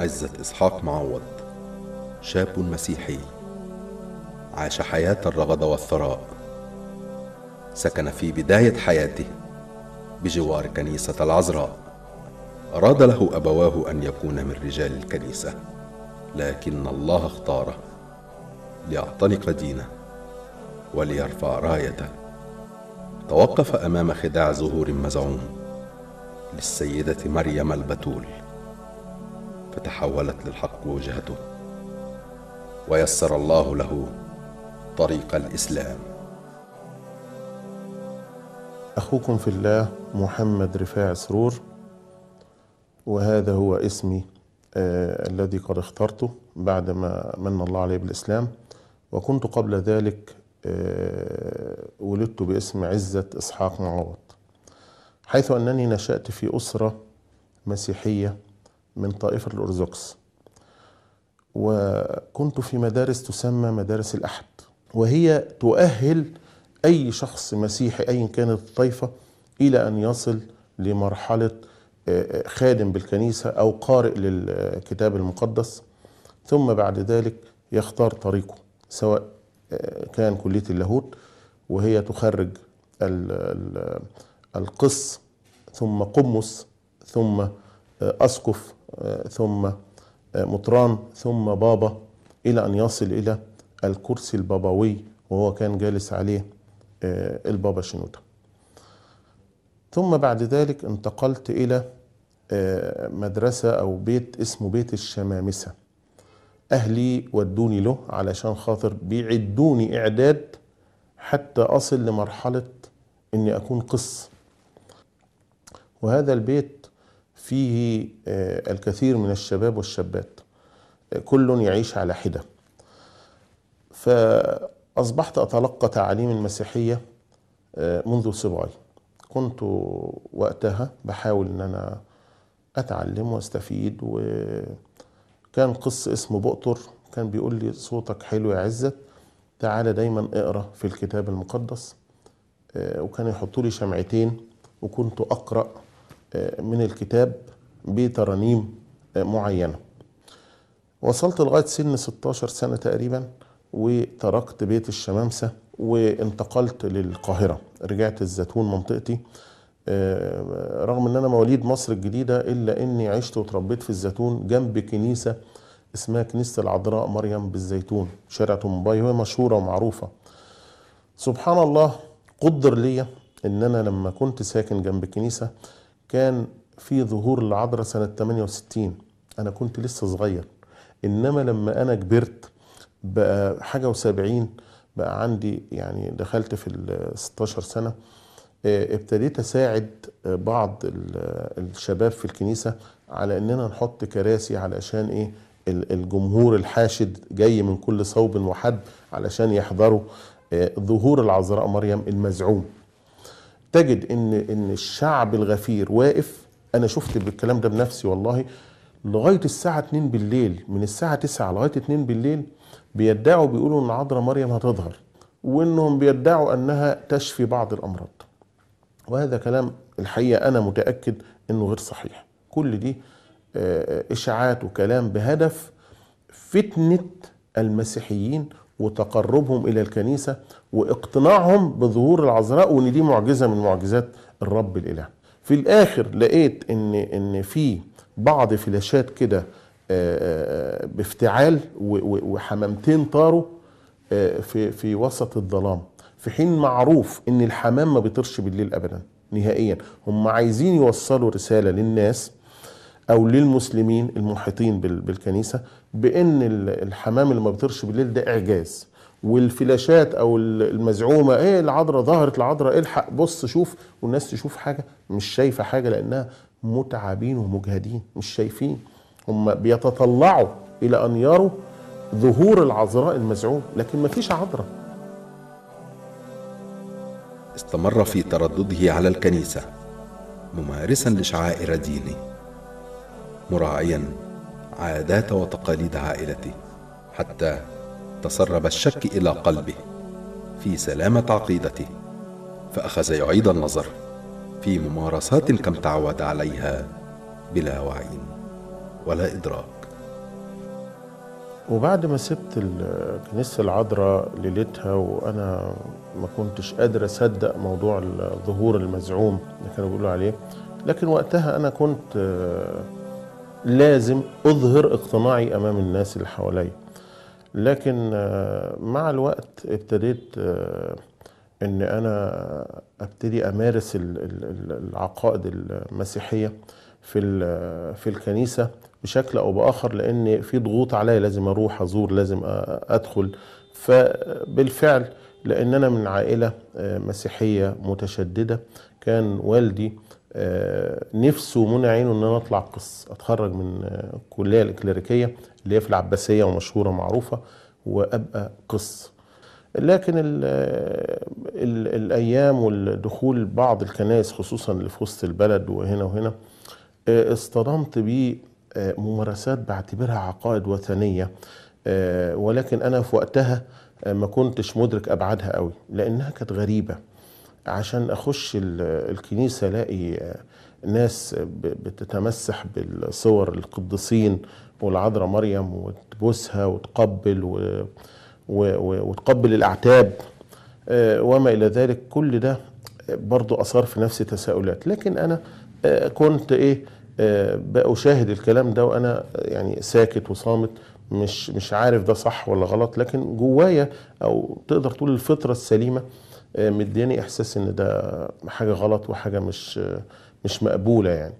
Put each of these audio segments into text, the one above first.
عزة إسحاق معوض شاب مسيحي عاش حياة الرغد والثراء سكن في بداية حياته بجوار كنيسة العذراء أراد له أبواه أن يكون من رجال الكنيسة لكن الله اختاره ليعتنق دينه وليرفع رايته توقف امام خداع ظهور مزعوم للسيده مريم البتول فتحولت للحق وجهته ويسر الله له طريق الاسلام اخوكم في الله محمد رفاع سرور وهذا هو اسمي آه الذي قد اخترته بعدما من الله عليه بالاسلام وكنت قبل ذلك آه ولدت باسم عزة إسحاق معوض حيث أنني نشأت في أسرة مسيحية من طائفة الأرثوذكس وكنت في مدارس تسمى مدارس الأحد وهي تؤهل أي شخص مسيحي أيا كانت الطائفة إلى أن يصل لمرحلة آه خادم بالكنيسة أو قارئ للكتاب المقدس ثم بعد ذلك يختار طريقه سواء كان كلية اللاهوت وهي تخرج القس ثم قمص ثم أسقف ثم مطران ثم بابا إلى أن يصل إلى الكرسي البابوي وهو كان جالس عليه البابا شنودة ثم بعد ذلك انتقلت إلى مدرسة أو بيت اسمه بيت الشمامسة اهلي ودوني له علشان خاطر بيعدوني اعداد حتى اصل لمرحله اني اكون قس وهذا البيت فيه الكثير من الشباب والشابات كل يعيش على حده فاصبحت اتلقى تعاليم المسيحيه منذ صبعي كنت وقتها بحاول ان انا اتعلم واستفيد و كان قس اسمه بؤطر كان بيقول لي صوتك حلو يا عزت تعالى دايما اقرا في الكتاب المقدس وكان يحط لي شمعتين وكنت اقرا من الكتاب بترانيم معينه وصلت لغايه سن 16 سنه تقريبا وتركت بيت الشمامسه وانتقلت للقاهره رجعت الزيتون منطقتي رغم ان انا مواليد مصر الجديده الا اني عشت وتربيت في الزيتون جنب كنيسه اسمها كنيسه العذراء مريم بالزيتون شارع طمباي وهي مشهوره ومعروفه سبحان الله قدر لي ان انا لما كنت ساكن جنب كنيسه كان في ظهور العذراء سنه 68 انا كنت لسه صغير انما لما انا كبرت بقى حاجه وسبعين بقى عندي يعني دخلت في ال 16 سنه ابتديت اساعد بعض الشباب في الكنيسه على اننا نحط كراسي علشان ايه الجمهور الحاشد جاي من كل صوب وحد علشان يحضروا ظهور العذراء مريم المزعوم تجد ان ان الشعب الغفير واقف انا شفت بالكلام ده بنفسي والله لغايه الساعه 2 بالليل من الساعه 9 لغايه 2 بالليل بيدعوا بيقولوا ان العذراء مريم هتظهر وانهم بيدعوا انها تشفي بعض الامراض وهذا كلام الحقيقه انا متاكد انه غير صحيح كل دي اشاعات وكلام بهدف فتنه المسيحيين وتقربهم الى الكنيسه واقتناعهم بظهور العذراء وان دي معجزه من معجزات الرب الاله في الاخر لقيت ان ان في بعض فلاشات كده بافتعال وحمامتين طاروا في في وسط الظلام في حين معروف ان الحمام ما بيطيرش بالليل ابدا نهائيا هم عايزين يوصلوا رساله للناس او للمسلمين المحيطين بالكنيسه بان الحمام اللي ما بيطيرش بالليل ده اعجاز والفلاشات او المزعومه ايه العذراء ظهرت العذراء الحق بص شوف والناس تشوف حاجه مش شايفه حاجه لانها متعبين ومجهدين مش شايفين هم بيتطلعوا الى ان يروا ظهور العذراء المزعوم لكن ما فيش عذراء استمر في تردده على الكنيسة ممارسا لشعائر دينه مراعيا عادات وتقاليد عائلته حتى تسرب الشك إلى قلبه في سلامة عقيدته فأخذ يعيد النظر في ممارسات كم تعود عليها بلا وعي ولا إدراك وبعد ما سبت ال- كنيسة العذراء ليلتها وأنا ما كنتش قادر أصدق موضوع الظهور المزعوم اللي كانوا بيقولوا عليه لكن وقتها أنا كنت آه، لازم أظهر اقتناعي أمام الناس اللي حواليا لكن آه، مع الوقت ابتديت آه، ان انا ابتدي امارس ال- ال- ال- العقائد المسيحيه في ال- في الكنيسه بشكل او باخر لان في ضغوط عليا لازم اروح ازور لازم أ- ادخل فبالفعل لان انا من عائله آه، مسيحيه متشدده كان والدي آه، نفسه منع عينه ان انا اطلع قس اتخرج من آه، الكليه الكليريكيه اللي هي في العباسيه ومشهوره معروفه وابقى قس لكن ال ال الايام والدخول بعض الكنائس خصوصا اللي في وسط البلد وهنا وهنا آه، اصطدمت بممارسات بعتبرها عقائد وثنيه آه، ولكن انا في وقتها آه، ما كنتش مدرك ابعادها قوي لانها كانت غريبه عشان اخش ال- الكنيسه الاقي آه، ناس ب- بتتمسح بالصور القديسين والعذراء مريم وتبوسها وتقبل و و- و- وتقبل الاعتاب آه، وما الى ذلك كل ده برضو اثار في نفسي تساؤلات لكن انا آه، كنت ايه آه، بأشاهد الكلام ده وانا يعني ساكت وصامت مش مش عارف ده صح ولا غلط لكن جوايا او تقدر تقول الفطره السليمه آه، مدياني احساس ان ده حاجه غلط وحاجه مش آه، مش مقبوله يعني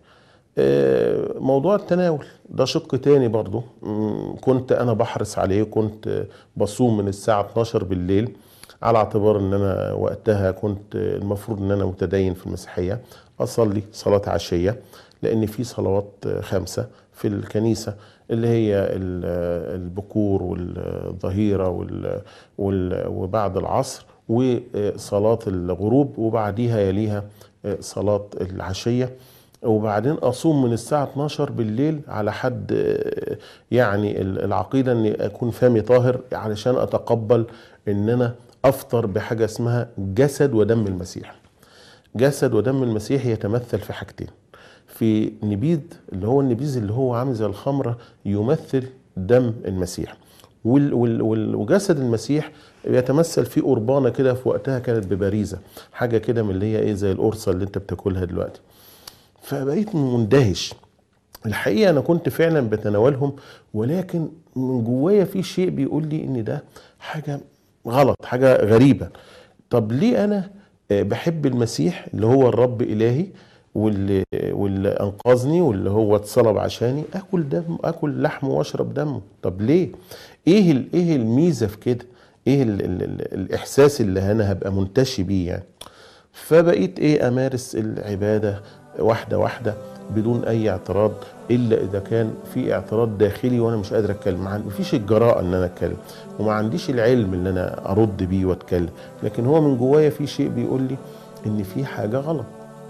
آه، موضوع التناول ده شق تاني برضو مم، كنت انا بحرص عليه كنت آه، بصوم من الساعة 12 بالليل على اعتبار ان انا وقتها كنت آه، المفروض ان انا متدين في المسيحية اصلي صلاة عشية لان في صلوات آه، خمسة في الكنيسة اللي هي ال- آه، البكور والظهيرة وال- وال- وبعد العصر وصلاة الغروب وبعديها يليها آه، صلاة العشية وبعدين اصوم من الساعه 12 بالليل على حد آه، يعني ال- العقيده اني اكون فمي طاهر علشان اتقبل ان انا افطر بحاجه اسمها جسد ودم المسيح جسد ودم المسيح يتمثل في حاجتين في نبيذ اللي هو النبيذ اللي هو عامل زي الخمره يمثل دم المسيح وال وال وال وجسد المسيح بيتمثل في قربانه كده في وقتها كانت ببريزه حاجه كده من اللي هي ايه زي القرصه اللي انت بتاكلها دلوقتي فبقيت مندهش الحقيقه انا كنت فعلا بتناولهم ولكن من جوايا في شيء بيقول لي ان ده حاجه غلط حاجه غريبه طب ليه انا آه، بحب المسيح اللي هو الرب الهي واللي واللي انقذني واللي هو اتصلب عشاني اكل دم اكل لحمه واشرب دمه طب ليه ايه ال- ايه الميزه في كده ايه ال ال ال الاحساس اللي انا هبقى منتشي بيه يعني فبقيت ايه امارس العباده واحده واحده بدون اي اعتراض الا اذا كان في اعتراض داخلي وانا مش قادر اتكلم ما فيش الجراءه ان انا اتكلم وما عنديش العلم اللي انا ارد بيه واتكلم لكن هو من جوايا في شيء بيقول لي ان في حاجه غلط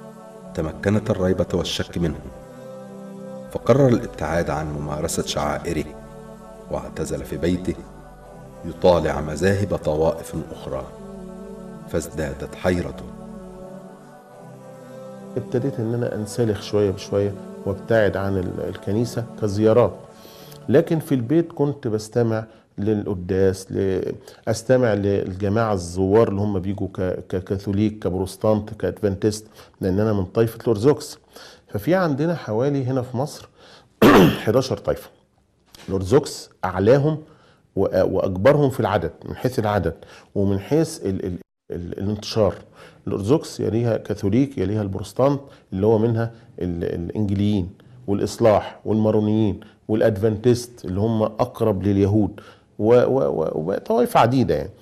تمكنت الريبة والشك منه فقرر الابتعاد عن ممارسة شعائره واعتزل في بيته يطالع مذاهب طوائف أخرى فازدادت حيرته ابتديت ان انا انسلخ شويه بشويه وابتعد عن ال- الكنيسه كزيارات لكن في البيت كنت بستمع للقداس ل- استمع للجماعه الزوار اللي هم بيجوا ك- ككاثوليك كبروستانت كادفنتست لان انا من طائفه الارثوذكس ففي عندنا حوالي هنا في مصر 11 طائفه الارثوذكس اعلاهم وأ- واكبرهم في العدد من حيث العدد ومن حيث ال ال ال الانتشار الارثوذكس يليها كاثوليك يليها البروتستانت اللي هو منها ال الانجليين والاصلاح والمارونيين والادفنتست اللي هم اقرب لليهود و- و- و- وطوائف عديده يعني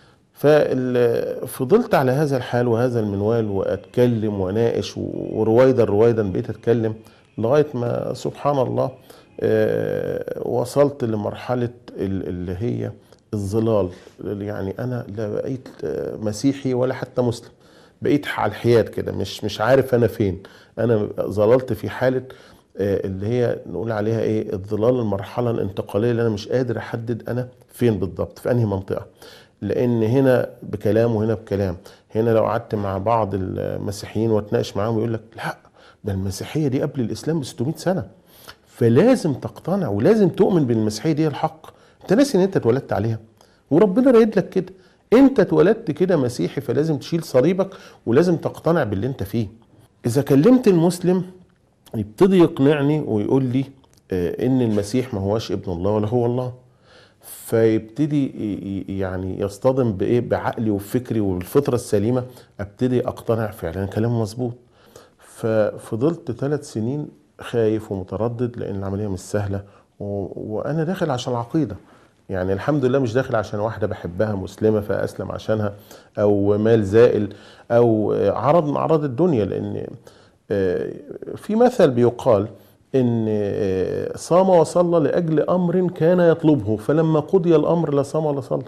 ففضلت على هذا الحال وهذا المنوال واتكلم واناقش ورويدا رويدا بقيت اتكلم لغايه ما سبحان الله آه، وصلت لمرحله ال- اللي هي الظلال يعني انا لا بقيت آه، مسيحي ولا حتى مسلم بقيت على الحياد كده مش مش عارف انا فين انا ظللت في حاله آه، اللي هي نقول عليها ايه الظلال المرحله الانتقاليه اللي انا مش قادر احدد انا فين بالضبط في انهي منطقه لان هنا بكلام وهنا بكلام هنا لو قعدت مع بعض المسيحيين واتناقش معاهم يقول لك لا ده المسيحيه دي قبل الاسلام ب 600 سنه فلازم تقتنع ولازم تؤمن بالمسيحيه دي الحق انت ناسي ان انت اتولدت عليها وربنا رايد لك كده انت اتولدت كده مسيحي فلازم تشيل صليبك ولازم تقتنع باللي انت فيه اذا كلمت المسلم يبتدي يقنعني ويقول لي آه، ان المسيح ما هواش ابن الله ولا هو الله فيبتدي ي- ي- يعني يصطدم بايه بعقلي وفكري والفطره السليمه ابتدي اقتنع فعلا كلامه مظبوط ففضلت ثلاث سنين خايف ومتردد لان العمليه مش سهله و... وانا داخل عشان العقيده يعني الحمد لله مش داخل عشان واحده بحبها مسلمه فاسلم عشانها او مال زائل او عرض من اعراض الدنيا لان آه، في مثل بيقال ان آه، صام وصلى لاجل امر كان يطلبه فلما قضي الامر لا صام ولا صلى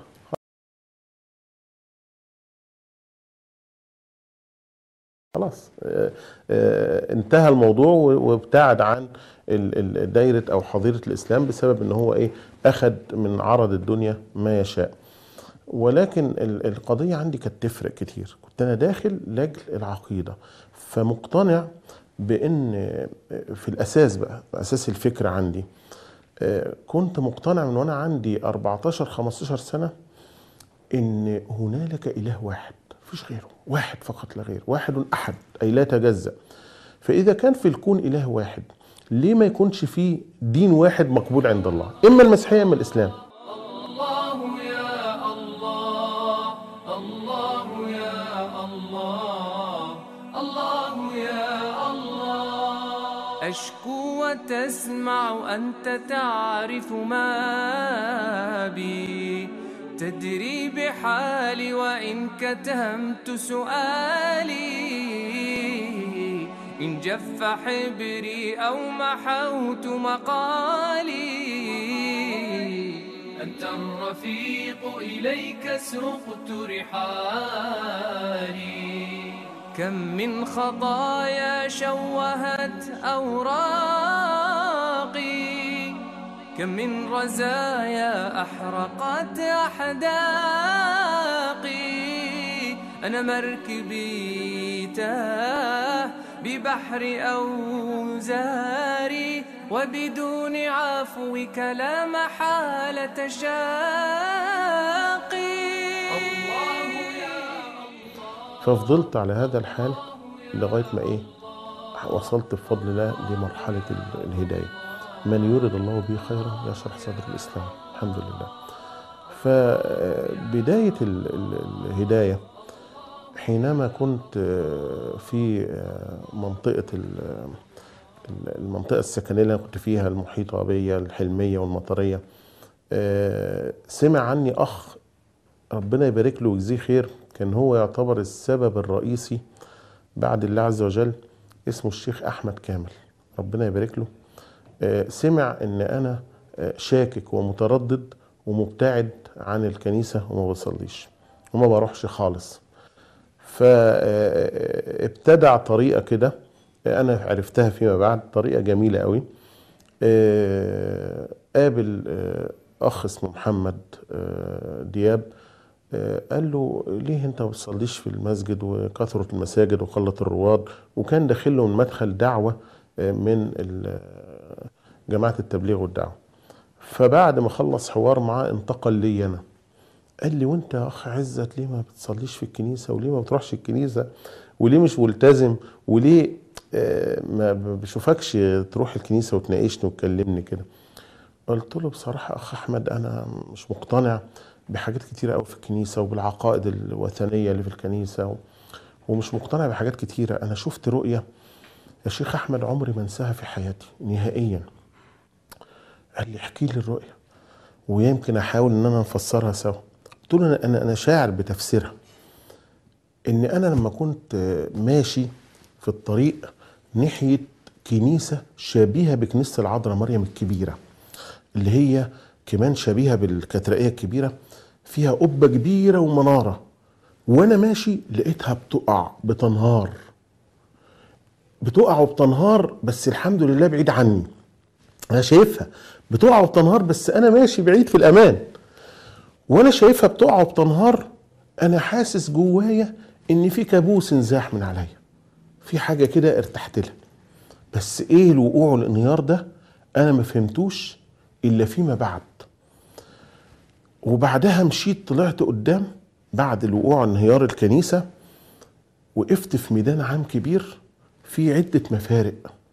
خلاص آه، آه، انتهى الموضوع و- وابتعد عن ال- ال- دايرة أو حظيرة الإسلام بسبب إن هو إيه أخد من عرض الدنيا ما يشاء ولكن ال- القضية عندي كانت تفرق كتير كنت أنا داخل لأجل العقيدة فمقتنع بأن في الأساس بقى أساس الفكرة عندي آه، كنت مقتنع من وأنا عندي 14 15 سنة ان هنالك اله واحد مفيش غيره واحد فقط لا غير واحد احد اي لا يتجزا فاذا كان في الكون اله واحد ليه ما يكونش فيه دين واحد مقبول عند الله اما المسيحيه اما الاسلام الله يا الله الله يا الله الله يا الله أشكو وتسمع أنت تعرف ما بي تدري بحالي وإن كتمت سؤالي إن جف حبري أو محوت مقالي أنت الرفيق إليك سقت رحالي كم من خطايا شوهت أوراقي كم من رزايا أحرقت أحداقي أنا مركبي تاه ببحر أوزاري وبدون عفوك لا محالة شاقي الله يا ففضلت على هذا الحال لغايه ما ايه وصلت بفضل الله لمرحله ال- الهدايه من يرد الله به خيرا يشرح صدر الاسلام الحمد لله فبدايه ال- ال- الهدايه حينما كنت آه، في آه، منطقه ال- ال- المنطقه السكنيه اللي انا كنت فيها المحيطه بيا الحلميه والمطريه آه، سمع عني اخ ربنا يبارك له ويجزيه خير كان هو يعتبر السبب الرئيسي بعد الله عز وجل اسمه الشيخ احمد كامل ربنا يبارك له آه، سمع ان انا آه، شاكك ومتردد ومبتعد عن الكنيسه وما بصليش وما بروحش خالص فابتدع طريقه كده آه، انا عرفتها فيما بعد طريقه جميله قوي آه، قابل آه، اخ اسمه محمد آه، دياب آه، قال له ليه انت ما بتصليش في المسجد وكثرت المساجد وقلت الرواد وكان داخل له من مدخل دعوه آه، من ال- جماعه التبليغ والدعوه فبعد ما خلص حوار معاه انتقل لي انا قال لي وانت يا اخ عزت ليه ما بتصليش في الكنيسه وليه ما بتروحش الكنيسه وليه مش ملتزم وليه آه، ما بشوفكش تروح الكنيسه وتناقشني وتكلمني كده قلت له بصراحه يا اخ احمد انا مش مقتنع بحاجات كتيره قوي في الكنيسه وبالعقائد الوثنيه اللي في الكنيسه و- ومش مقتنع بحاجات كتيره انا شفت رؤيه يا شيخ احمد عمري ما انساها في حياتي نهائيا قال لي احكي لي الرؤيه ويمكن احاول ان انا نفسرها سوا قلت له انا انا انا شاعر بتفسيرها ان انا لما كنت ماشي في الطريق ناحيه كنيسه شبيهه بكنيسه العذراء مريم الكبيره اللي هي كمان شبيهه بالكاترائيه الكبيره فيها قبه كبيره ومناره وانا ماشي لقيتها بتقع بتنهار بتقع وبتنهار بس الحمد لله بعيد عني انا شايفها بتقع وبتنهار بس انا ماشي بعيد في الامان وانا شايفها بتقع وبتنهار انا حاسس جوايا ان في كابوس انزاح من عليا في حاجه كده ارتحت لها بس ايه الوقوع والانهيار ده انا ما فهمتوش الا فيما بعد وبعدها مشيت طلعت قدام بعد الوقوع انهيار الكنيسة وقفت في ميدان عام كبير فيه عدة مفارق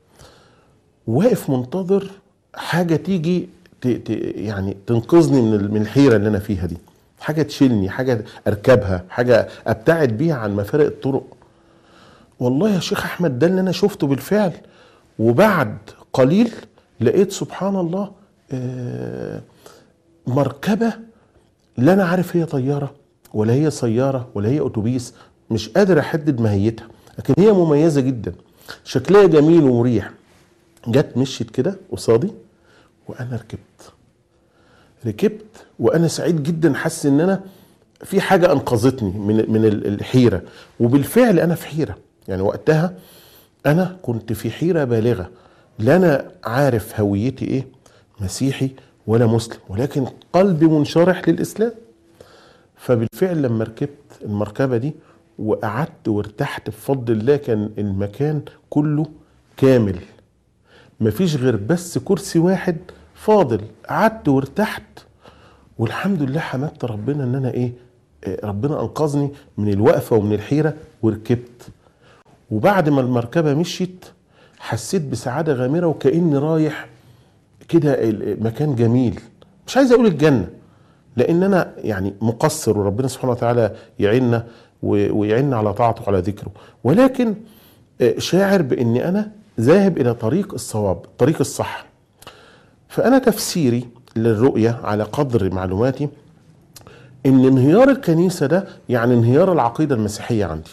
واقف منتظر حاجة تيجي ت... ت... يعني تنقذني من ال- من الحيرة اللي أنا فيها دي حاجة تشيلني حاجة أركبها حاجة أبتعد بيها عن مفارق الطرق والله يا شيخ أحمد ده اللي أنا شفته بالفعل وبعد قليل لقيت سبحان الله آه، مركبة لا أنا عارف هي طيارة ولا هي سيارة ولا هي أتوبيس مش قادر أحدد ماهيتها لكن هي مميزة جدا شكلها جميل ومريح جت مشيت كده قصادي وأنا ركبت ركبت وأنا سعيد جدا حاسس إن أنا في حاجة أنقذتني من من ال- الحيرة وبالفعل أنا في حيرة يعني وقتها أنا كنت في حيرة بالغة لا أنا عارف هويتي إيه مسيحي ولا مسلم ولكن قلبي منشرح للإسلام فبالفعل لما ركبت المركبة دي وقعدت وارتحت بفضل الله كان المكان كله كامل مفيش غير بس كرسي واحد فاضل قعدت وارتحت والحمد لله حمدت ربنا ان انا ايه آه، ربنا انقذني من الوقفه ومن الحيره وركبت وبعد ما المركبه مشيت حسيت بسعاده غامره وكاني رايح كده ال- مكان جميل مش عايز اقول الجنه لان انا يعني مقصر وربنا سبحانه وتعالى يعيننا و- ويعيننا على طاعته وعلى ذكره ولكن آه، شاعر باني انا ذاهب الى طريق الصواب الطريق الصح فانا تفسيري للرؤيه على قدر معلوماتي ان انهيار الكنيسه ده يعني انهيار العقيده المسيحيه عندي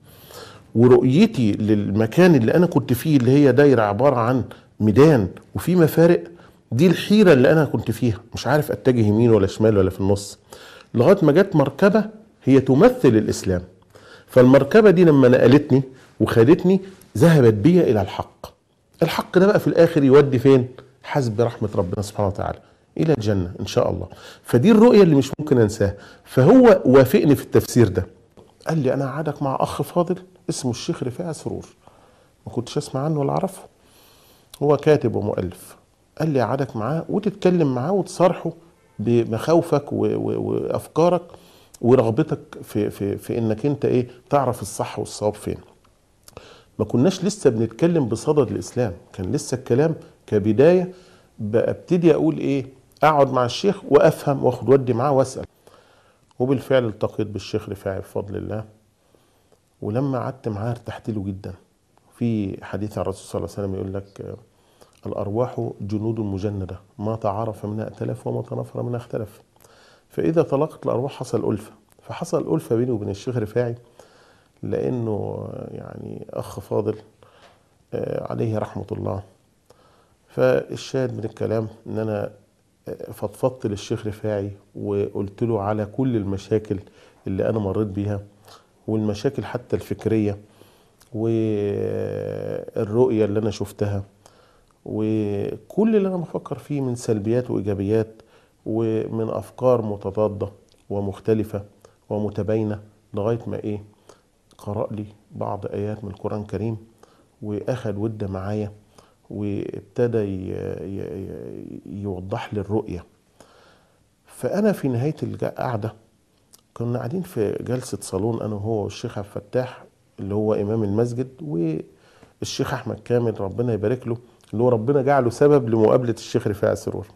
ورؤيتي للمكان اللي انا كنت فيه اللي هي دايره عباره عن ميدان وفي مفارق دي الحيره اللي انا كنت فيها مش عارف اتجه يمين ولا شمال ولا في النص لغايه ما جت مركبه هي تمثل الاسلام فالمركبه دي لما نقلتني وخدتني ذهبت بي الى الحق الحق ده بقى في الاخر يودي فين حسب رحمه ربنا سبحانه وتعالى الى الجنه ان شاء الله فدي الرؤيه اللي مش ممكن انساها فهو وافقني في التفسير ده قال لي انا قعدك مع اخ فاضل اسمه الشيخ رفاعي سرور ما كنتش اسمع عنه ولا اعرفه هو كاتب ومؤلف قال لي قعدك معاه وتتكلم معاه وتصارحه بمخاوفك و- و- وافكارك ورغبتك في في في انك انت ايه تعرف الصح والصواب فين ما كناش لسه بنتكلم بصدد الاسلام كان لسه الكلام كبدايه ببتدي اقول ايه اقعد مع الشيخ وافهم واخد ودي معاه واسال وبالفعل التقيت بالشيخ رفاعي بفضل الله ولما قعدت معاه ارتحت له جدا في حديث عن الرسول صلى الله عليه وسلم يقول لك آه، الارواح جنود مجنده ما تعارف منها ائتلف وما تنافر منها اختلف فاذا تلاقت الارواح حصل الفه فحصل الفه بيني وبين الشيخ رفاعي لانه آه، يعني اخ فاضل آه، عليه رحمه الله فالشاهد من الكلام ان انا آه، فضفضت للشيخ رفاعي وقلت له على كل المشاكل اللي انا مريت بيها والمشاكل حتى الفكريه والرؤيه اللي انا شفتها وكل اللي انا بفكر فيه من سلبيات وايجابيات ومن افكار متضاده ومختلفه ومتباينه لغايه ما ايه قرأ لي بعض ايات من القران الكريم واخد ودة معايا وابتدى ي- ي- ي- يوضح لي الرؤيه فانا في نهايه القعده كنا قاعدين في جلسه صالون انا وهو والشيخ عبد الفتاح اللي هو امام المسجد والشيخ احمد كامل ربنا يبارك له اللي هو ربنا جعله سبب لمقابله الشيخ رفاعي سرور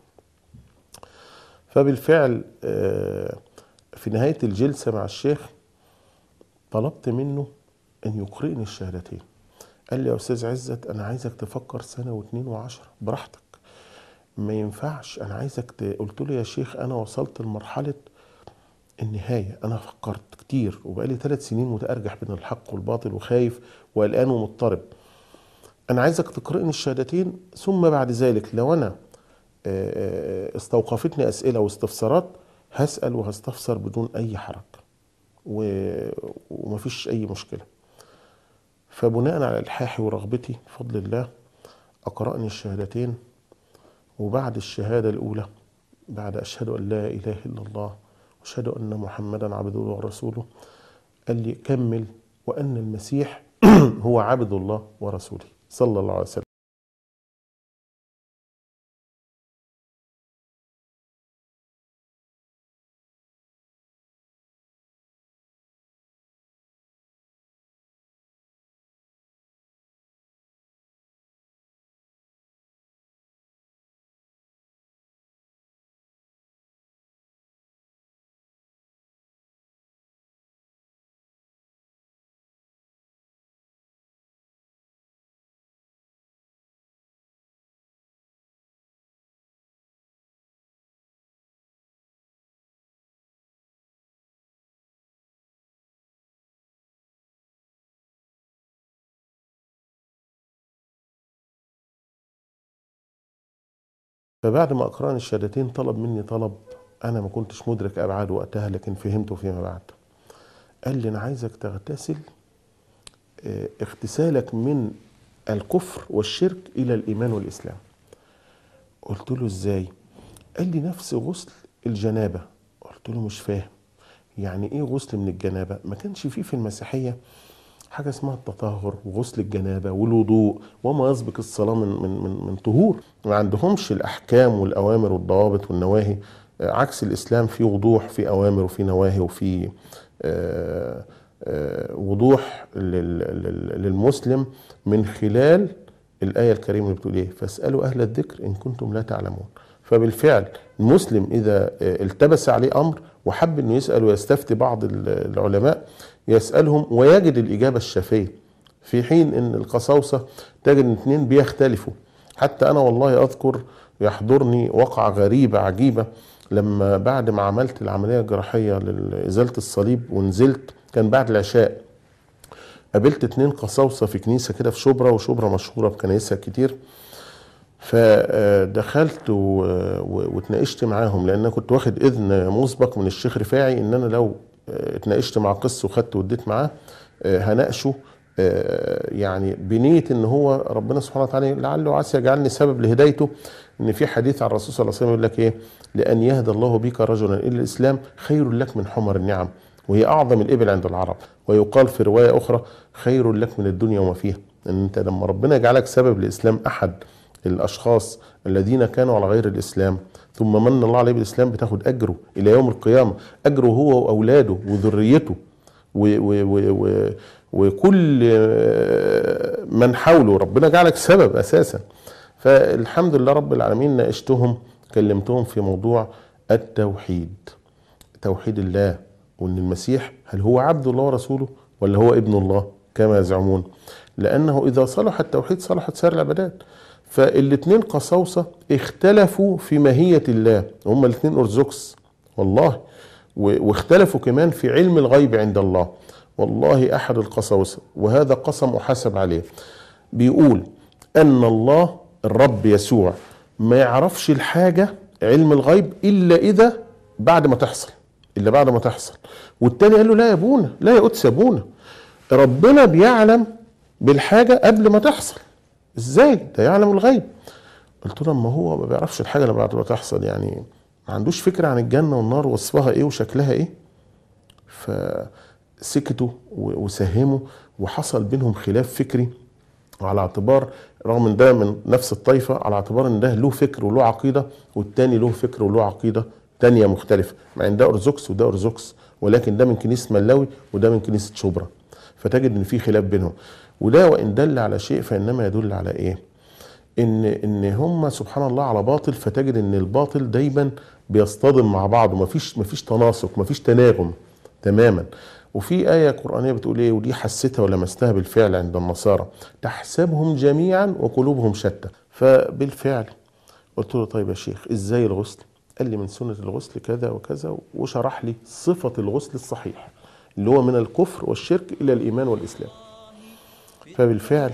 فبالفعل آه، في نهايه الجلسه مع الشيخ طلبت منه ان يقرئني الشهادتين قال لي يا استاذ عزت انا عايزك تفكر سنه واتنين وعشرة براحتك ما ينفعش انا عايزك ت... قلت له يا شيخ انا وصلت لمرحله النهايه انا فكرت كتير وبقالي ثلاث سنين متارجح بين الحق والباطل وخايف وقلقان ومضطرب انا عايزك تقرئني الشهادتين ثم بعد ذلك لو انا آه، آه، استوقفتني اسئله واستفسارات هسال وهستفسر بدون اي حرج و- ومفيش اي مشكله فبناء على الحاحي ورغبتي بفضل الله اقرأني الشهادتين وبعد الشهاده الاولى بعد اشهد ان لا اله الا الله واشهد ان محمدا عبده ورسوله قال لي كمل وان المسيح هو عبد الله ورسوله صلى الله عليه وسلم فبعد ما أقرأني الشهادتين طلب مني طلب أنا ما كنتش مدرك أبعاد وقتها لكن فهمته فيما بعد قال لي أنا عايزك تغتسل آه، اغتسالك من الكفر والشرك إلى الإيمان والإسلام قلت له إزاي قال لي نفس غسل الجنابة قلت له مش فاهم يعني ايه غسل من الجنابة ما كانش فيه في المسيحية حاجة اسمها التطهر وغسل الجنابة والوضوء وما يسبق الصلاة من من من, من طهور ما عندهمش الأحكام والأوامر والضوابط والنواهي آه، عكس الإسلام في وضوح في أوامر وفي نواهي وفي آه، آه، وضوح لل- لل- للمسلم من خلال الآية الكريمة اللي بتقول إيه فاسألوا أهل الذكر إن كنتم لا تعلمون فبالفعل المسلم إذا آه، التبس عليه أمر وحب أنه يسأل ويستفتي بعض ال- العلماء يسألهم ويجد الإجابة الشافية في حين أن القساوسة تجد أن اثنين بيختلفوا حتى أنا والله أذكر يحضرني وقعة غريبة عجيبة لما بعد ما عملت العملية الجراحية لإزالة الصليب ونزلت كان بعد العشاء قابلت اتنين قساوسة في كنيسة كده في شبرا وشبرا مشهورة بكنايسها كتير فدخلت و- و- واتناقشت معاهم لان انا كنت واخد اذن مسبق من الشيخ رفاعي ان انا لو آه، اتناقشت مع قس وخدت وديت معاه آه، هناقشه آه، يعني بنيه ان هو ربنا سبحانه وتعالى لعله عسى يجعلني سبب لهدايته ان في حديث عن الرسول صلى الله عليه وسلم يقول لك ايه لان يهدى الله بك رجلا الى الاسلام خير لك من حمر النعم وهي اعظم الابل عند العرب ويقال في روايه اخرى خير لك من الدنيا وما فيها ان انت لما ربنا يجعلك سبب لاسلام احد الاشخاص الذين كانوا على غير الاسلام ثم من الله عليه بالاسلام بتاخد اجره الى يوم القيامه اجره هو واولاده وذريته و و و و وكل آه، من حوله ربنا جعلك سبب اساسا فالحمد لله رب العالمين ناقشتهم كلمتهم في موضوع التوحيد توحيد الله وان المسيح هل هو عبد الله ورسوله ولا هو ابن الله كما يزعمون لانه اذا صلح التوحيد صلحت سائر العبادات فالاثنين قساوسه اختلفوا في ماهيه الله هما الاثنين ارثوذكس والله و- واختلفوا كمان في علم الغيب عند الله والله احد القساوسه وهذا قسم وحسب عليه بيقول ان الله الرب يسوع ما يعرفش الحاجه علم الغيب الا اذا بعد ما تحصل الا بعد ما تحصل والتاني قال له لا يا ابونا لا يا قدس يا ابونا ربنا بيعلم بالحاجه قبل ما تحصل ازاي ده يعلم الغيب قلت له ما هو ما بيعرفش الحاجه اللي بعد ما تحصل يعني ما عندوش فكره عن الجنه والنار وصفها ايه وشكلها ايه فسكتوا و- وساهموا وحصل بينهم خلاف فكري على اعتبار رغم ان ده من نفس الطائفه على اعتبار ان ده له فكر وله عقيده والتاني له فكر وله عقيده تانية مختلفه مع ان ده ارثوذكس وده ارثوذكس ولكن ده من كنيسه ملاوي وده من كنيسه شبرا فتجد ان في خلاف بينهم وده وان دل على شيء فانما يدل على ايه؟ ان ان هم سبحان الله على باطل فتجد ان الباطل دايما بيصطدم مع بعض ومفيش مفيش تناسق مفيش تناغم تماما وفي آية قرآنية بتقول إيه ودي حسيتها ولمستها بالفعل عند النصارى تحسبهم جميعا وقلوبهم شتى فبالفعل قلت له طيب يا شيخ إزاي الغسل قال لي من سنة الغسل كذا وكذا وشرح لي صفة الغسل الصحيح اللي هو من الكفر والشرك إلى الإيمان والإسلام فبالفعل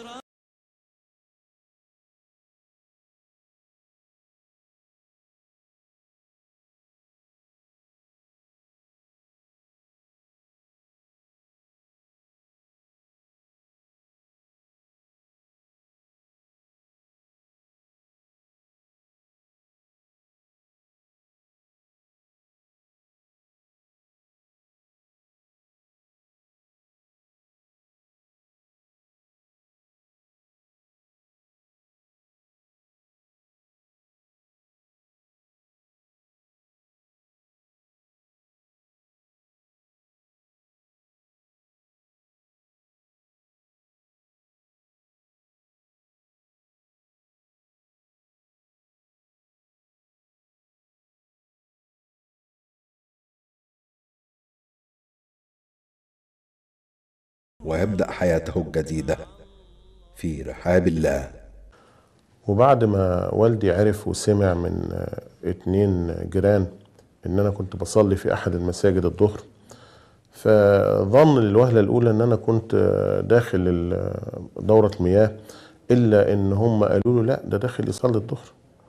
ويبدأ حياته الجديدة في رحاب الله وبعد ما والدي عرف وسمع من آه، اتنين جيران ان انا كنت بصلي في احد المساجد الظهر فظن للوهله الاولى ان انا كنت آه، داخل ال- دوره المياه الا ان هم قالوا له لا ده داخل يصلي الظهر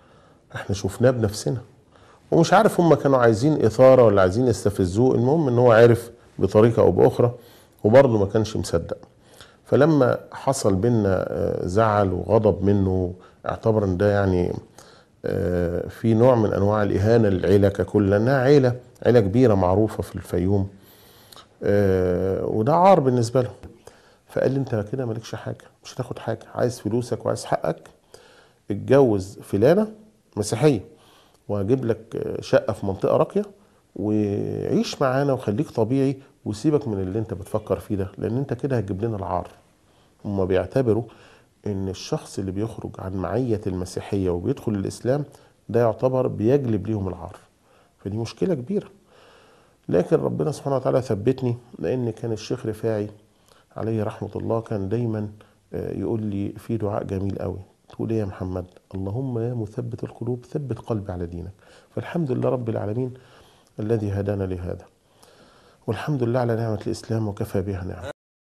احنا شفناه بنفسنا ومش عارف هم كانوا عايزين اثاره ولا عايزين يستفزوه المهم ان هو عرف بطريقه او باخرى وبرضه ما كانش مصدق فلما حصل بينا آه، زعل وغضب منه اعتبر ان ده يعني آه، في نوع من انواع الاهانه للعيله ككل لانها عيله عيله كبيره معروفه في الفيوم آه، وده عار بالنسبه له فقال لي انت كده مالكش حاجه مش هتاخد حاجه عايز فلوسك وعايز حقك اتجوز فلانه مسيحيه وهجيب لك شقه في منطقه راقيه وعيش معانا وخليك طبيعي وسيبك من اللي انت بتفكر فيه ده لان انت كده هتجيب لنا العار هم بيعتبروا ان الشخص اللي بيخرج عن معية المسيحية وبيدخل الاسلام ده يعتبر بيجلب ليهم العار فدي مشكلة كبيرة لكن ربنا سبحانه وتعالى ثبتني لان كان الشيخ رفاعي عليه رحمة الله كان دايما آه، يقول لي في دعاء جميل قوي تقول ايه يا محمد اللهم يا مثبت القلوب ثبت قلبي على دينك فالحمد لله رب العالمين الذي هدانا لهذا والحمد لله على نعمة الإسلام وكفى بها نعمة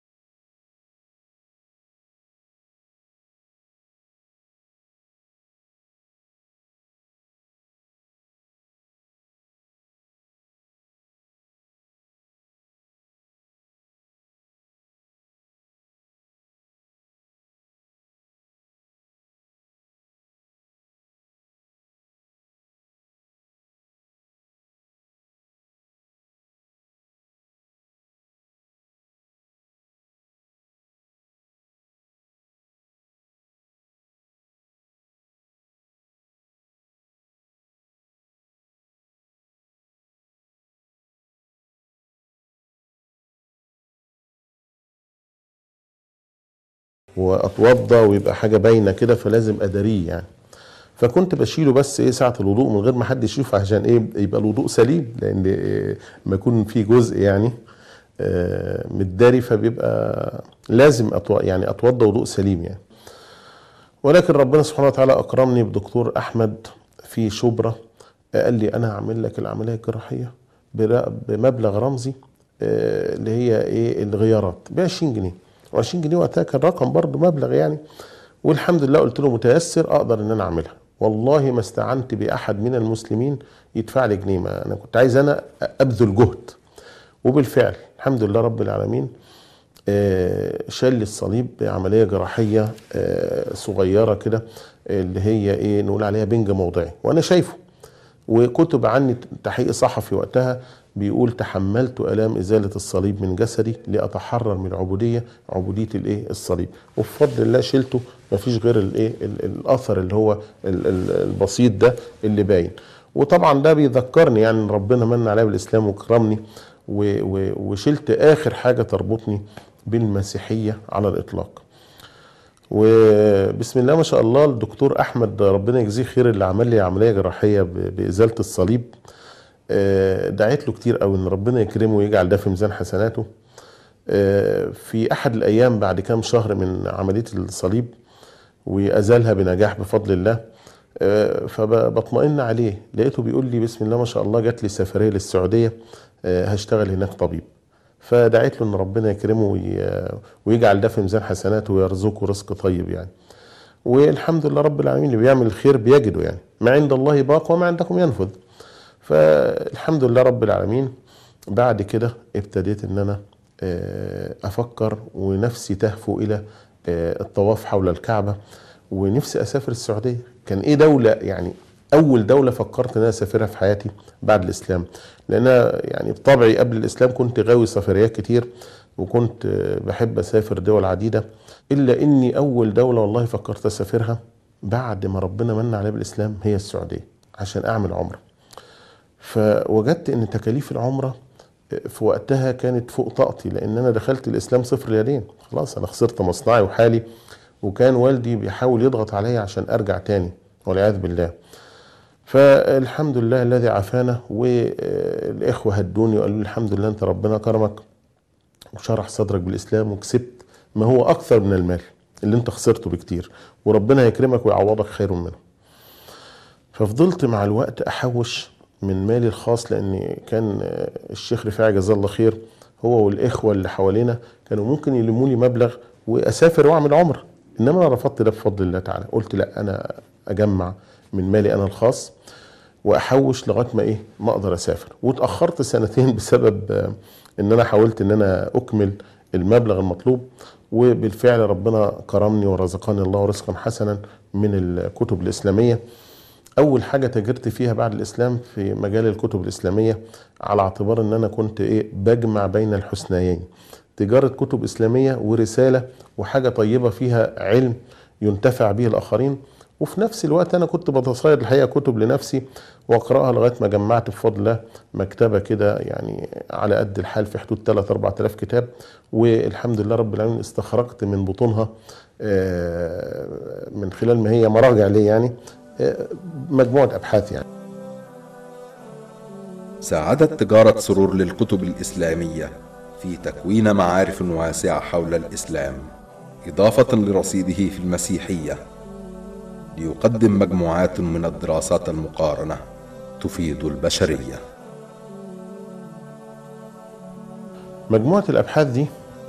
واتوضى ويبقى حاجه باينه كده فلازم اداريه يعني فكنت بشيله بس ايه ساعه الوضوء من غير ما حد يشوف عشان ايه يبقى الوضوء سليم لان إيه ما يكون في جزء يعني آه، متداري فبيبقى لازم أتو يعني اتوضى وضوء سليم يعني ولكن ربنا سبحانه وتعالى اكرمني بدكتور احمد في شبرا آه، قال لي انا هعمل لك العمليه الجراحيه برا- بمبلغ رمزي آه، اللي هي ايه الغيارات ب 20 جنيه و20 جنيه وقتها كان رقم برضه مبلغ يعني والحمد لله قلت له متيسر اقدر ان انا اعملها والله ما استعنت باحد من المسلمين يدفع لي جنيه ما انا كنت عايز انا ابذل جهد وبالفعل الحمد لله رب العالمين آه، شال لي الصليب بعمليه جراحيه آه، صغيره كده اللي هي ايه نقول عليها بنج موضعي وانا شايفه وكتب عني تحقيق صحفي وقتها بيقول تحملت الام ازاله الصليب من جسدي لاتحرر من العبوديه عبوديه الايه الصليب وبفضل الله شلته مفيش غير الايه ال- الاثر اللي هو ال- ال- البسيط ده اللي باين وطبعا ده بيذكرني يعني ان ربنا من عليا بالاسلام وكرمني و- و- وشلت اخر حاجه تربطني بالمسيحيه على الاطلاق وبسم الله ما شاء الله الدكتور احمد ربنا يجزيه خير اللي عمل لي عمليه جراحيه ب- بازاله الصليب آه، دعيت له كتير قوي ان ربنا يكرمه ويجعل ده في ميزان حسناته آه، في احد الايام بعد كام شهر من عمليه الصليب وازالها بنجاح بفضل الله آه، فبطمئن عليه لقيته بيقول لي بسم الله ما شاء الله جات لي سفريه للسعوديه آه، هشتغل هناك طبيب فدعيت له ان ربنا يكرمه وي- ويجعل ده في ميزان حسناته ويرزقه رزق طيب يعني والحمد لله رب العالمين اللي بيعمل الخير بيجده يعني ما عند الله باق وما عندكم ينفذ فالحمد لله رب العالمين بعد كده ابتديت ان انا آه، افكر ونفسي تهفو الى آه، الطواف حول الكعبه ونفسي اسافر السعوديه كان ايه دوله يعني اول دوله فكرت ان انا اسافرها في حياتي بعد الاسلام لان أنا يعني بطبعي قبل الاسلام كنت غاوي سفريات كتير وكنت آه، بحب اسافر دول عديده الا اني اول دوله والله فكرت اسافرها بعد ما ربنا من عليا بالاسلام هي السعوديه عشان اعمل عمره فوجدت ان تكاليف العمره في وقتها كانت فوق طاقتي لان انا دخلت الاسلام صفر اليدين خلاص انا خسرت مصنعي وحالي وكان والدي بيحاول يضغط عليا عشان ارجع تاني والعياذ بالله فالحمد لله الذي عافانا والاخوه هدوني وقالوا لي الحمد لله انت ربنا كرمك وشرح صدرك بالاسلام وكسبت ما هو اكثر من المال اللي انت خسرته بكتير وربنا يكرمك ويعوضك خير منه ففضلت مع الوقت احوش من مالي الخاص لان كان الشيخ رفاعي جزاه الله خير هو والاخوه اللي حوالينا كانوا ممكن يلموا لي مبلغ واسافر واعمل عمره انما انا رفضت ده بفضل الله تعالى قلت لا انا اجمع من مالي انا الخاص واحوش لغايه ما ايه ما اقدر اسافر واتاخرت سنتين بسبب آه، ان انا حاولت ان انا اكمل المبلغ المطلوب وبالفعل ربنا كرمني ورزقني الله رزقا حسنا من الكتب الاسلاميه اول حاجه تاجرت فيها بعد الاسلام في مجال الكتب الاسلاميه على اعتبار ان انا كنت ايه بجمع بين الحسنيين تجاره كتب اسلاميه ورساله وحاجه طيبه فيها علم ينتفع به الاخرين وفي نفس الوقت انا كنت بتصيد الحقيقه كتب لنفسي واقراها لغايه ما جمعت بفضل الله مكتبه كده يعني على قد الحال في حدود 3 4000 كتاب والحمد لله رب العالمين استخرجت من بطونها آه، من خلال ما هي مراجع لي يعني آه، مجموعه ابحاث يعني ساعدت تجارة سرور للكتب الإسلامية في تكوين معارف واسعة حول الإسلام إضافة لرصيده في المسيحية ليقدم مجموعات من الدراسات المقارنة تفيد البشرية مجموعة الأبحاث دي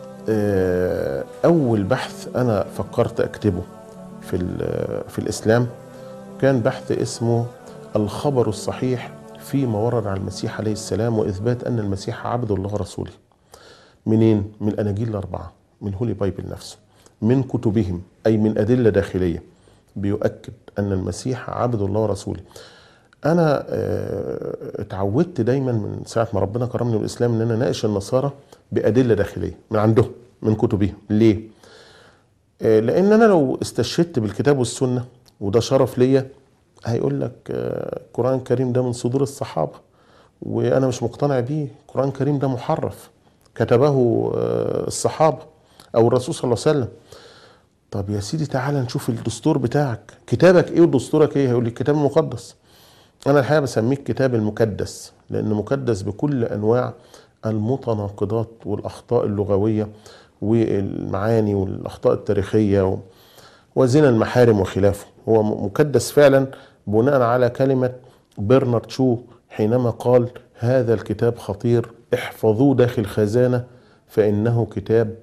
آه، أول بحث أنا فكرت أكتبه في, ال- في الإسلام كان بحث اسمه الخبر الصحيح فيما ورد عن المسيح عليه السلام وإثبات أن المسيح عبد الله ورسوله منين؟ من الأناجيل الأربعة من هولي بايبل نفسه من كتبهم أي من أدلة داخلية بيؤكد أن المسيح عبد الله ورسوله انا آه، اتعودت دايما من ساعه ما ربنا كرمني بالاسلام ان انا اناقش النصارى بادله داخليه من عندهم من كتبهم ليه آه، لان انا لو استشهدت بالكتاب والسنه وده شرف ليا هيقول لك آه، القران الكريم ده من صدور الصحابه وانا مش مقتنع بيه القران الكريم ده محرف كتبه آه، الصحابه او الرسول صلى الله عليه وسلم طب يا سيدي تعالى نشوف الدستور بتاعك كتابك ايه ودستورك ايه هيقول لي الكتاب المقدس انا الحقيقه بسميه الكتاب المكدس لانه مكدس بكل انواع المتناقضات والاخطاء اللغويه والمعاني والاخطاء التاريخيه و- وزنا المحارم وخلافه هو م- مكدس فعلا بناء على كلمه برنارد شو حينما قال هذا الكتاب خطير احفظوه داخل خزانه فانه كتاب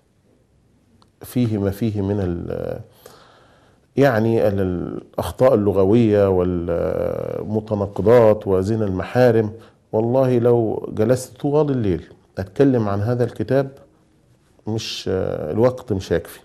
فيه ما فيه من ال- يعني ال- الأخطاء اللغوية والمتناقضات وزنا المحارم والله لو جلست طوال الليل أتكلم عن هذا الكتاب مش الوقت مش هيكفي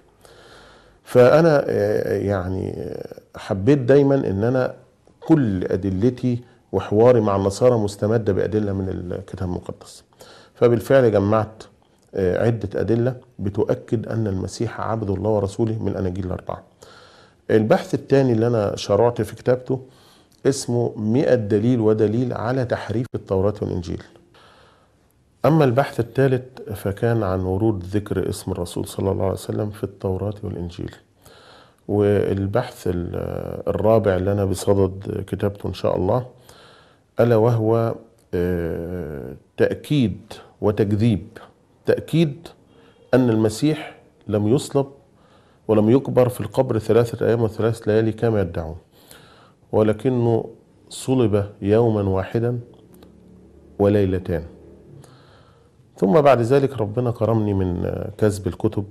فأنا آه، يعني حبيت دايما إن أنا كل أدلتي وحواري مع النصارى مستمدة بأدلة من الكتاب المقدس فبالفعل جمعت آه، عدة أدلة بتؤكد أن المسيح عبد الله ورسوله من الأناجيل الأربعة البحث الثاني اللي انا شرعت في كتابته اسمه 100 دليل ودليل على تحريف التوراة والإنجيل أما البحث الثالث فكان عن ورود ذكر اسم الرسول صلى الله عليه وسلم في التوراة والإنجيل والبحث ال- الرابع اللي أنا بصدد كتابته إن شاء الله ألا وهو آه، تأكيد وتكذيب تأكيد أن المسيح لم يصلب ولم يقبر في القبر ثلاثة أيام وثلاث ليالي كما يدعون ولكنه صلب يوما واحدا وليلتان ثم بعد ذلك ربنا كرمني من كسب الكتب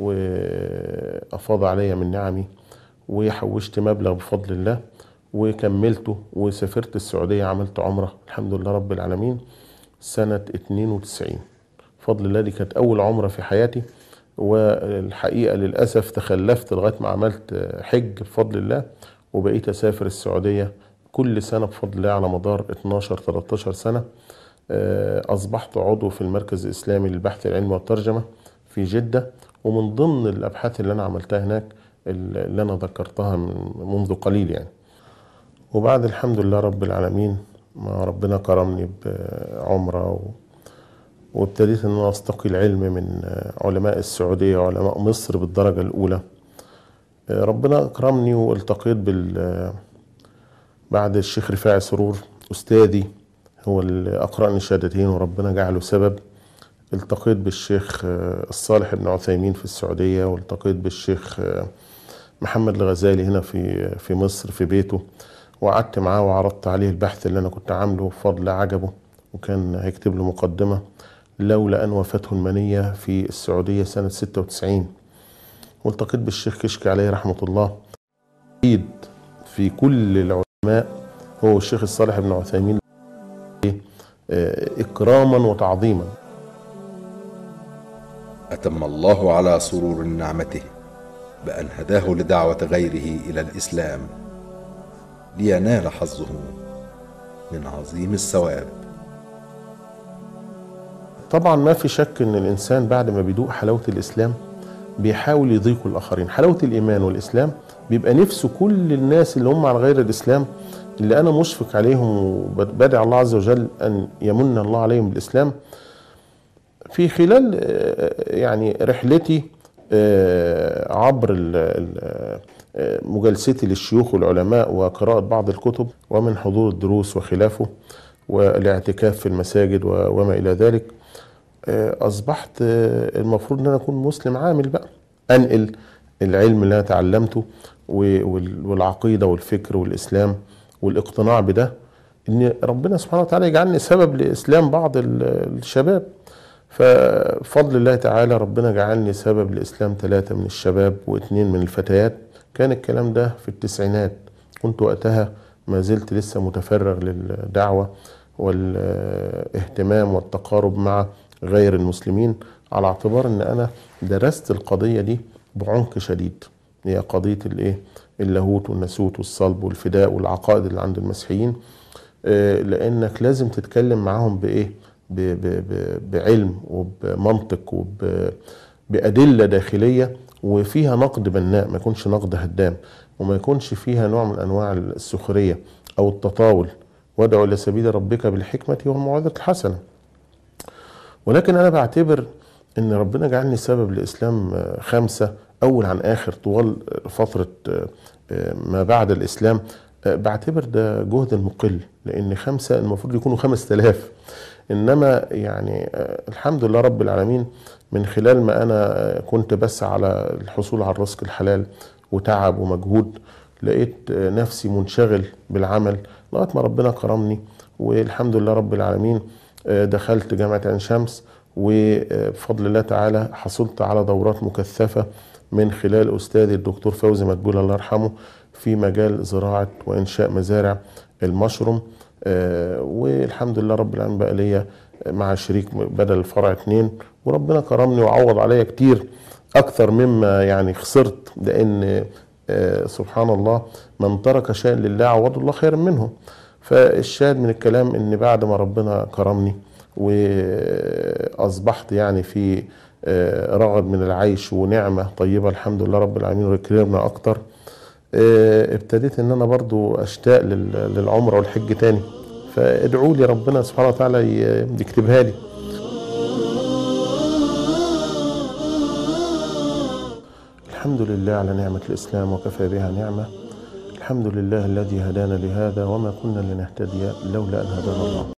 وأفاض علي من نعمي وحوشت مبلغ بفضل الله وكملته وسافرت السعودية عملت عمرة الحمد لله رب العالمين سنة 92 بفضل الله دي كانت أول عمرة في حياتي والحقيقة للأسف تخلفت لغاية ما عملت حج بفضل الله وبقيت أسافر السعودية كل سنة بفضل الله على مدار 12-13 سنة آه، أصبحت عضو في المركز الإسلامي للبحث العلمي والترجمة في جدة ومن ضمن الأبحاث اللي أنا عملتها هناك اللي أنا ذكرتها من منذ قليل يعني وبعد الحمد لله رب العالمين ما ربنا كرمني بعمرة و... وابتديت ان انا استقي العلم من علماء السعوديه وعلماء مصر بالدرجه الاولى ربنا اكرمني والتقيت بال بعد الشيخ رفاعي سرور استاذي هو اللي اقراني الشهادتين وربنا جعله سبب التقيت بالشيخ الصالح بن عثيمين في السعوديه والتقيت بالشيخ محمد الغزالي هنا في في مصر في بيته وقعدت معاه وعرضت عليه البحث اللي انا كنت عامله بفضل عجبه وكان هيكتب له مقدمه لولا أن وفاته المنية في السعودية سنة 96 والتقيت بالشيخ كشكي عليه رحمة الله أكيد في كل العلماء هو الشيخ الصالح بن عثيمين آه، إكراما وتعظيما أتم الله على سرور نعمته بأن هداه لدعوة غيره إلى الإسلام لينال حظه من عظيم الثواب طبعا ما في شك ان الانسان بعد ما بيدوق حلاوه الاسلام بيحاول يضيقه الاخرين حلاوه الايمان والاسلام بيبقى نفسه كل الناس اللي هم على غير الاسلام اللي انا مشفق عليهم وبدعي الله عز وجل ان يمن الله عليهم بالاسلام في خلال آه، يعني رحلتي آه، عبر ال- ال- آه، مجالستي للشيوخ والعلماء وقراءة بعض الكتب ومن حضور الدروس وخلافه والاعتكاف في المساجد و- وما إلى ذلك آه، أصبحت آه، المفروض أن أنا أكون مسلم عامل بقى أنقل العلم اللي أنا تعلمته و- وال- والعقيدة والفكر والإسلام والاقتناع بده ان ربنا سبحانه وتعالى يجعلني سبب لاسلام بعض ال- الشباب ففضل الله تعالى ربنا جعلني سبب لاسلام ثلاثه من الشباب واثنين من الفتيات كان الكلام ده في التسعينات كنت وقتها ما زلت لسه متفرغ للدعوه والاهتمام والتقارب مع غير المسلمين على اعتبار ان انا درست القضيه دي بعمق شديد هي قضيه الايه اللاهوت والناسوت والصلب والفداء والعقائد اللي عند المسيحيين آه، لانك لازم تتكلم معاهم بايه ب- ب- ب- بعلم وبمنطق وبادله داخليه وفيها نقد بناء ما يكونش نقد هدام وما يكونش فيها نوع من انواع السخريه او التطاول وادعو الى سبيل ربك بالحكمه والموعظه الحسنه ولكن انا بعتبر ان ربنا جعلني سبب لاسلام آه، خمسه اول عن اخر طوال فتره آه، آه، ما بعد الاسلام آه، بعتبر ده جهد مقل لان خمسه المفروض يكونوا خمس تلاف انما يعني آه، الحمد لله رب العالمين من خلال ما انا آه، كنت بس على الحصول على الرزق الحلال وتعب ومجهود لقيت آه، نفسي منشغل بالعمل لغايه ما ربنا كرمني والحمد لله رب العالمين آه، دخلت جامعه عين شمس وبفضل الله تعالى حصلت على دورات مكثفه من خلال استاذي الدكتور فوزي مدبول الله يرحمه في مجال زراعه وانشاء مزارع المشروم آه، والحمد لله رب العالمين بقى ليا مع شريك بدل الفرع اتنين وربنا كرمني وعوض عليا كتير اكثر مما يعني خسرت لان آه، سبحان الله من ترك شيئا لله عوض الله خيرا منه فالشاهد من الكلام ان بعد ما ربنا كرمني واصبحت يعني في آه، رغد من العيش ونعمه طيبه الحمد لله رب العالمين ويكرمنا اكتر آه، ابتديت ان انا برضو اشتاق لل- للعمره والحج تاني فادعوا لي ربنا سبحانه وتعالى ي- يكتبها لي الحمد لله على نعمة الإسلام وكفى بها نعمة الحمد لله الذي هدانا لهذا وما كنا لنهتدي لولا أن هدانا الله